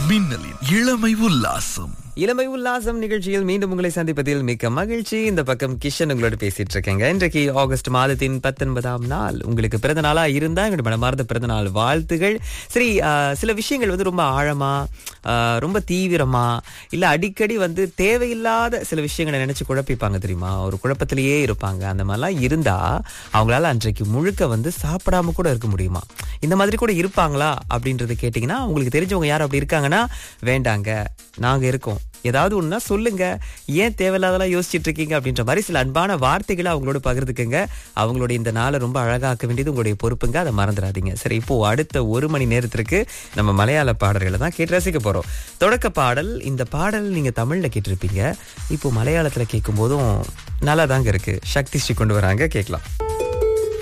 மின்னலின் இளமை உல்லாசம் இளமை உல்லாசம் நிகழ்ச்சியில் மீண்டும் உங்களை சந்திப்பதில் மிக்க மகிழ்ச்சி இந்த பக்கம் கிஷன் உங்களோட பேசிட்டு இருக்கேங்க இன்றைக்கு ஆகஸ்ட் மாதத்தின் பத்தொன்பதாம் நாள் உங்களுக்கு பிறந்த நாளா இருந்தா எங்களுடைய மனமார்ந்த பிறந்த நாள் வாழ்த்துகள் சரி ஆஹ், சில விஷயங்கள் வந்து ரொம்ப ஆழமா ஆஹ், ரொம்ப தீவிரமா இல்ல அடிக்கடி வந்து தேவையில்லாத சில விஷயங்களை நினைச்சு குழப்பிப்பாங்க தெரியுமா ஒரு குழப்பத்திலேயே இருப்பாங்க அந்த மாதிரிலாம் இருந்தா அவங்களால அன்றைக்கு முழுக்க வந்து சாப்பிடாம கூட இருக்க முடியுமா இந்த மாதிரி கூட இருப்பாங்களா அப்படின்றத கேட்டிங்கன்னா உங்களுக்கு தெரிஞ்சவங்க யார் அப்படி இருக்காங்கன்னா வேண்டாங்க நாங்க இருக்கோம் ஏதாவது ஒண்ணுனா சொல்லுங்க ஏன் தேவையில்லாதெல்லாம் யோசிச்சுட்டு இருக்கீங்க அப்படின்ற மாதிரி சில அன்பான வார்த்தைகளை அவங்களோட பகிர்ந்துக்குங்க அவங்களோட இந்த நாளை ரொம்ப அழகாக்க வேண்டியது உங்களுடைய பொறுப்புங்க அதை மறந்துடாதீங்க சரி இப்போ அடுத்த ஒரு மணி நேரத்திற்கு நம்ம மலையாள பாடல்களை தான் கேட்டு ரசிக்க போறோம் தொடக்க பாடல் இந்த பாடல் நீங்க தமிழ்ல கேட்டிருப்பீங்க இப்போ மலையாளத்துல கேட்கும் போதும் நல்லா தாங்க இருக்கு சக்தி ஸ்ரீ கொண்டு வராங்க கேட்கலாம்